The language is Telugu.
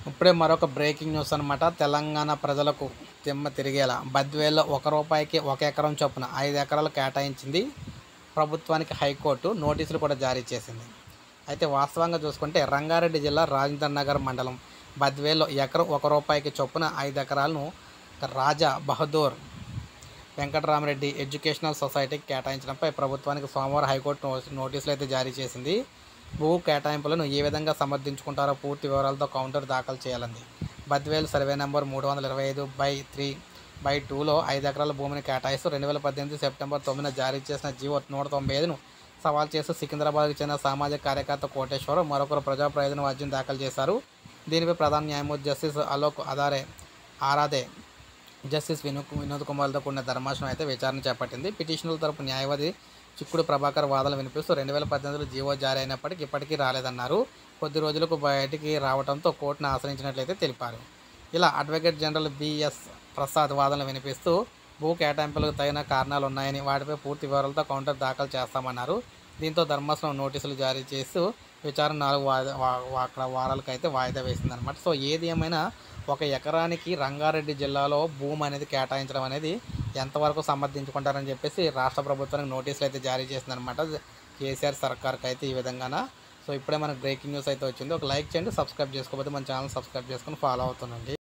ఇప్పుడే మరొక బ్రేకింగ్ న్యూస్ అనమాట తెలంగాణ ప్రజలకు తిమ్మ తిరిగేలా బద్వేల్లో ఒక రూపాయికి ఒక ఎకరం చొప్పున ఐదు ఎకరాలు కేటాయించింది ప్రభుత్వానికి హైకోర్టు నోటీసులు కూడా జారీ చేసింది అయితే వాస్తవంగా చూసుకుంటే రంగారెడ్డి జిల్లా రాజేంద్ర నగర్ మండలం బద్వేల్లో ఎకరం ఒక రూపాయికి చొప్పున ఐదు ఎకరాలను రాజా బహదూర్ వెంకటరామరెడ్డి ఎడ్యుకేషనల్ సొసైటీకి కేటాయించడంపై ప్రభుత్వానికి సోమవారం హైకోర్టు నో- నోటీసులు అయితే జారీ చేసింది భూ కేటాయింపులను ఏ విధంగా సమర్థించుకుంటారో పూర్తి వివరాలతో కౌంటర్ దాఖలు చేయాలంది బద్వేల్ సర్వే నెంబర్ మూడు వందల ఇరవై ఐదు బై త్రీ బై టూలో ఐదు ఎకరాల భూమిని కేటాయిస్తూ రెండు వేల పద్దెనిమిది సెప్టెంబర్ తొమ్మిదిన జారీ చేసిన జీవో నూట తొంభై ఐదును సవాల్ చేస్తూ సికింద్రాబాద్కు చెందిన సామాజిక కార్యకర్త కోటేశ్వరం మరొకరు ప్రజా ప్రయోజన అర్జీని దాఖలు చేశారు దీనిపై ప్రధాన న్యాయమూర్తి జస్టిస్ అలోక్ అదారే ఆరాధే జస్టిస్ వినో వినోద్ కుమార్తో కూడిన ధర్మాసనం అయితే విచారణ చేపట్టింది పిటిషనర్ల తరపు న్యాయవాది చిక్కుడు ప్రభాకర్ వాదనలు వినిపిస్తూ రెండు వేల పద్దెనిమిదిలో జీవో జారీ అయినప్పటికీ ఇప్పటికీ రాలేదన్నారు కొద్ది రోజులకు బయటికి రావడంతో కోర్టును ఆశ్రయించినట్లయితే తెలిపారు ఇలా అడ్వకేట్ జనరల్ బిఎస్ ప్రసాద్ వాదనలు వినిపిస్తూ భూ కేటాయింపులకు తగిన కారణాలు ఉన్నాయని వాటిపై పూర్తి వివరాలతో కౌంటర్ దాఖలు చేస్తామన్నారు దీంతో ధర్మాసనం నోటీసులు జారీ చేస్తూ విచారణ నాలుగు వాయిదా వా- వా- అక్కడ వారాలకు అయితే వాయిదా వేసిందనమాట సో ఏది ఏమైనా ఒక ఎకరానికి రంగారెడ్డి జిల్లాలో భూమి అనేది కేటాయించడం అనేది ఎంతవరకు సమర్థించుకుంటారని చెప్పేసి రాష్ట్ర ప్రభుత్వానికి నోటీసులు అయితే జారీ చేసిందనమాట కేసీఆర్ సర్కార్కి అయితే ఈ విధంగాన సో ఇప్పుడే మనకు బ్రేకింగ్ న్యూస్ అయితే వచ్చింది ఒక లైక్ చేయండి సబ్స్క్రైబ్ చేసుకోకపోతే మన ఛానల్ సబ్స్క్రైబ్ చేసుకొని ఫాలో అవుతుండండి